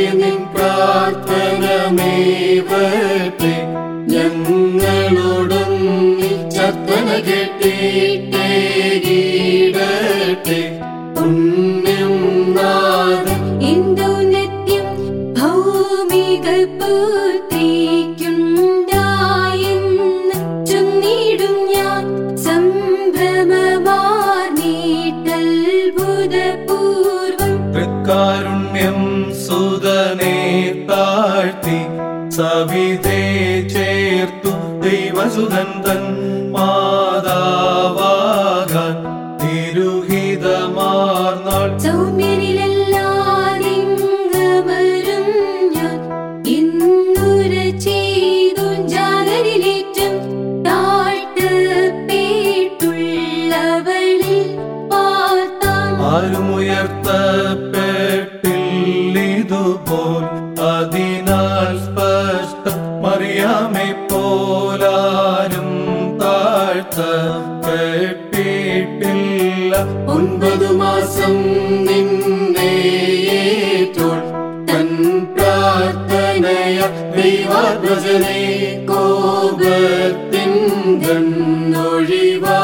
നിൻ പ്രാർത്ഥന മേവട്ടെ ഞങ്ങളോടൊന്നി ചർത്തന കെട്ടിട്ടേ ഗീടട്ടെ പുണ്യം നാഥൻ എന്തൗന്നത്യം ഭൗമിക പുത്രിക്കുണ്ടായെന്ന് ചൊന്നിടും ഞാൻ സംഭ്രമമാർന്നീട്ടത്ഭുതപൂർവം തൃക്കാരുണ്യം സുതനെ താഴ്ത്തി സവിതേ ചേർത്തു ദൈവസുതൻ തൻ മാതാവാകാൻ തിരുഹിതമാർന്നാൾ സൗമ്യരിലല്ലാതിങ്കമരും ഞാൻ ഇന്നുര ചെയ്തു ജാലരിലേറ്റം താഴ്ത്തപ്പെട്ടുള്ളവളിൽ പാർത്താൻ ആരുമുയർത്തപ്പെട്ടില്ലിതുപോൽ അതിനാൽ സ്പഷ്ട മറിയാമെ പോലാരും താഴ്ത്തപ്പെട്ടിട്ടില്ല ഒൻപതു മാസം നിന്നേറ്റോൾ തൻ പ്രാർത്ഥനയ ദൈവാത്മജനെ കോപത്തിൻ ഒഴിവാ